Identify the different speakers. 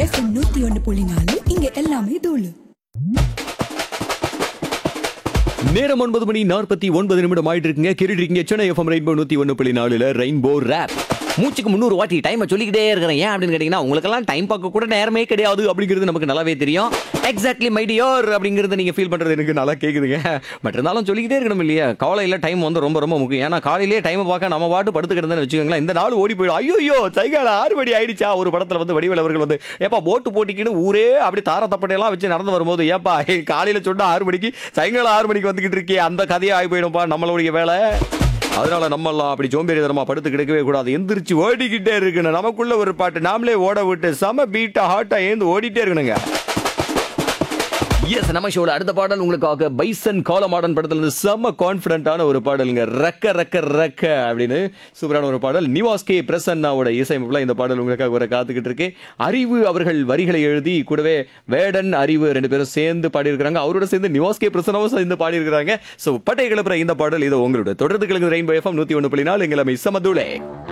Speaker 1: FM நூத்தி ஒன்னு புள்ளி நாலு இங்க எல்லாமே தூளு
Speaker 2: நேரம் ஒன்பது மணி நாற்பத்தி ஒன்பது நிமிடம் ஆயிட்டு இருக்குங்க கேட்டுட்டு இருக்கீங்க சென்னை எஃப்எம் ரெயின்போ நூத்தி ஒன்னு புள்ளி நாலுல ரெயின்போ ரேப் மூச்சுக்கு முன்னூறு வாட்டி டைமை சொல்லிக்கிட்டே இருக்கிறேன் ஏன் அப்படின்னு கேட்டீங்கன்னா உங்களுக்கெல்லாம் டைம் பார்க்க கூட நேரமே கிடையாது அப்படிங்கிறது நமக்கு நல்லாவே தெரியும் எக்ஸாக்ட்லி மை டியோர் அப்படிங்கிறது நீங்க ஃபீல் பண்றது எனக்கு நல்லா கேக்குதுங்க பட் இருந்தாலும் சொல்லிக்கிட்டே இருக்கணும் இல்லையா காலையில டைம் வந்து ரொம்ப ரொம்ப முக்கியம் ஏன்னா காலையிலேயே டைமை பார்க்க நம்ம பாட்டு படுத்து கிடந்தேன்னு வச்சுக்கோங்களேன் இந்த நாள் ஓடி போயிடும் ஐயோ ஐயோ சைகால ஆறு மணி ஆயிடுச்சா ஒரு படத்துல வந்து வடிவேல் அவர்கள் வந்து ஏப்பா போட்டு போட்டிக்கின்னு ஊரே அப்படி தார தப்பட்டையெல்லாம் வச்சு நடந்து வரும்போது ஏப்பா காலையில சொன்னா ஆறு மணிக்கு சாயங்காலம் ஆறு மணிக்கு வந்துகிட்டு இருக்கே அந்த கதையே ஆகி போயிடும்பா நம்மளுடைய வேலை அதனால நம்ம எல்லாம் அப்படி சோம்பேறிதனமா படுத்து கிடக்கவே கூடாது எந்திரிச்சு ஓடிக்கிட்டே இருக்கணும் நமக்குள்ள ஒரு பாட்டு நாமளே ஓட விட்டு செம பீட்டா ஹாட்டா ஏந்து ஓடிட்டே இருக்கணுங்க எஸ் நம்ம ஷோல அடுத்த பாடல் உங்களுக்காக பைசன் காலமாடன் படத்துல இருந்து செம்ம கான்பிடண்டான ஒரு பாடலுங்க ரக்க ரக்க ரக்க அப்படின்னு சூப்பரான ஒரு பாடல் நிவாஸ் கே பிரசன்னாவோட இசையமைப்புல இந்த பாடல் உங்களுக்காக வர காத்துக்கிட்டு இருக்கு அறிவு அவர்கள் வரிகளை எழுதி கூடவே வேடன் அறிவு ரெண்டு பேரும் சேர்ந்து பாடியிருக்கிறாங்க அவரோட சேர்ந்து நிவாஸ் கே பிரசன்னாவும் சேர்ந்து பாடியிருக்கிறாங்க ஸோ பட்டை கிளப்புற இந்த பாடல் இது உங்களோட தொடர்ந்து கிழங்கு ரெயின்போ எஃப்எம் நூத்தி ஒன்று புள்ளி நாலு எங்களை சமதுளே